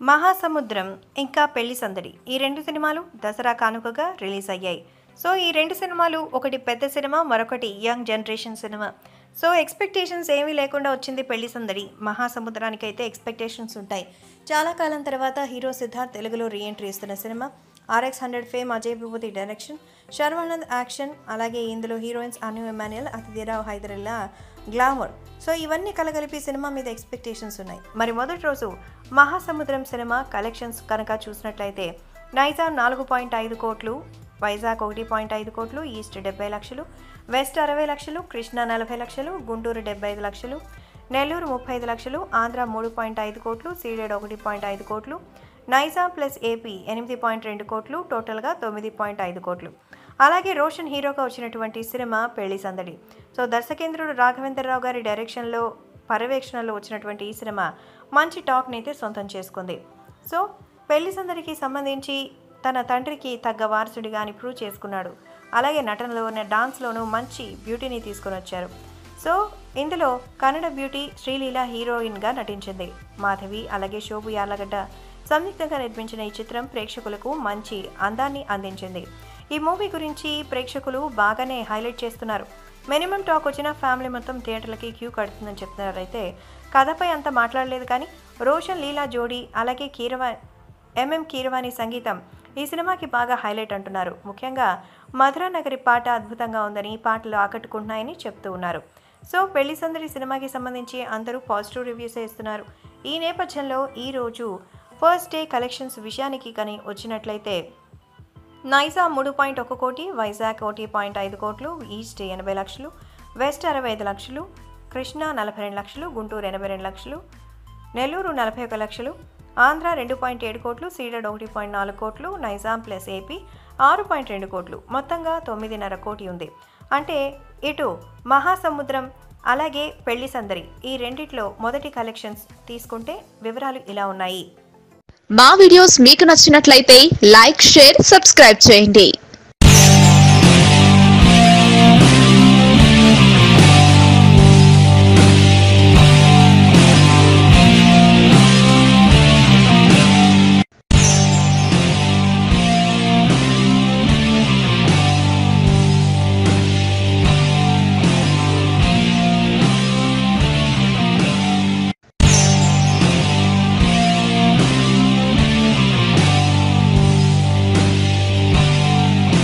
మహాసముద్రం ఇంకా పెళ్లి సందడి ఈ రెండు సినిమాలు దసరా కానుకగా రిలీజ్ అయ్యాయి సో ఈ రెండు సినిమాలు ఒకటి పెద్ద సినిమా మరొకటి యంగ్ జనరేషన్ సినిమా సో ఎక్స్పెక్టేషన్స్ ఏమీ లేకుండా వచ్చింది పెళ్లి సందడి మహాసముద్రానికి అయితే ఎక్స్పెక్టేషన్స్ ఉంటాయి చాలా కాలం తర్వాత హీరో సిద్ధార్థ్ తెలుగులో రీఎంట్రీ ఇస్తున్న cinema RX hundred fame Ajay విభూతి డైరెక్షన్ శర్వానంద్ యాక్షన్ అలాగే ఇందులో హీరోయిన్స్ అను ఎమాన్యుయల్ అతిథిరావు హైదరిల్లా గ్లామర్ సో ఇవన్నీ కలగలిపి సినిమా మీద ఎక్స్పెక్టేషన్స్ ఉన్నాయి మరి మొదటి రోజు మహాసముద్రం సినిమా కలెక్షన్స్ కనుక చూసినట్లయితే నైజాం నాలుగు పాయింట్ ఐదు కోట్లు వైజాగ్ ఒకటి పాయింట్ ఐదు కోట్లు ఈస్ట్ డెబ్బై లక్షలు వెస్ట్ అరవై లక్షలు కృష్ణా నలభై లక్షలు గుంటూరు డెబ్బై ఐదు లక్షలు నెల్లూరు ముప్పై ఐదు లక్షలు ఆంధ్ర మూడు పాయింట్ ఐదు కోట్లు సీడెడ్ ఒకటి పాయింట్ ఐదు కోట్లు నైజాం ప్లస్ ఏపీ ఎనిమిది పాయింట్ రెండు కోట్లు టోటల్గా తొమ్మిది పాయింట్ ఐదు కోట్లు అలాగే రోషన్ హీరోగా వచ్చినటువంటి సినిమా పెళ్లి సందడి సో దర్శకేంద్రుడు రాఘవేంద్రరావు గారి డైరెక్షన్లో పర్యవేక్షణలో వచ్చినటువంటి ఈ సినిమా మంచి టాక్ని అయితే సొంతం చేసుకుంది సో పెళ్లి సందడికి సంబంధించి తన తండ్రికి తగ్గ వారసుడిగా అని ప్రూవ్ చేసుకున్నాడు అలాగే నటనలో ఉన్న డాన్స్లోనూ మంచి బ్యూటీని తీసుకొని వచ్చారు సో ఇందులో కన్నడ బ్యూటీ శ్రీలీల హీరోయిన్గా నటించింది మాధవి అలాగే శోభు యార్లగడ్డ సంయుక్తంగా నిర్మించిన ఈ చిత్రం ప్రేక్షకులకు మంచి అందాన్ని అందించింది ఈ మూవీ గురించి ప్రేక్షకులు బాగానే హైలైట్ చేస్తున్నారు మినిమం టాక్ వచ్చిన ఫ్యామిలీ మొత్తం థియేటర్లకి క్యూ కడుతుందని చెప్తున్నారు అయితే కథపై అంత మాట్లాడలేదు కానీ రోషన్ లీలా జోడీ అలాగే కీరవా ఎంఎం కీరవాణి సంగీతం ఈ సినిమాకి బాగా హైలైట్ అంటున్నారు ముఖ్యంగా మధురా నగరి పాట అద్భుతంగా ఉందని పాటలు ఆకట్టుకుంటున్నాయని చెప్తూ ఉన్నారు సో పెళ్లి సందడి సినిమాకి సంబంధించి అందరూ పాజిటివ్ రివ్యూస్ ఇస్తున్నారు ఈ నేపథ్యంలో ఈరోజు ఫస్ట్ డే కలెక్షన్స్ విషయానికి కానీ వచ్చినట్లయితే నైజా మూడు పాయింట్ ఒక కోటి వైజాగ్ ఒకటి పాయింట్ ఐదు కోట్లు ఈస్ట్ ఎనభై లక్షలు వెస్ట్ అరవై ఐదు లక్షలు కృష్ణా నలభై రెండు లక్షలు గుంటూరు ఎనభై రెండు లక్షలు నెల్లూరు నలభై ఒక లక్షలు ఆంధ్ర రెండు పాయింట్ ఏడు కోట్లు సీడెడ్ ఒకటి పాయింట్ నాలుగు కోట్లు నైజాం ప్లస్ ఏపీ ఆరు పాయింట్ రెండు కోట్లు మొత్తంగా తొమ్మిదిన్నర కోటి ఉంది అంటే ఇటు మహాసముద్రం అలాగే పెళ్లి సందరి ఈ రెండిట్లో మొదటి కలెక్షన్స్ తీసుకుంటే వివరాలు ఇలా ఉన్నాయి మా వీడియోస్ మీకు నచ్చినట్లయితే లైక్ షేర్ సబ్స్క్రైబ్ చేయండి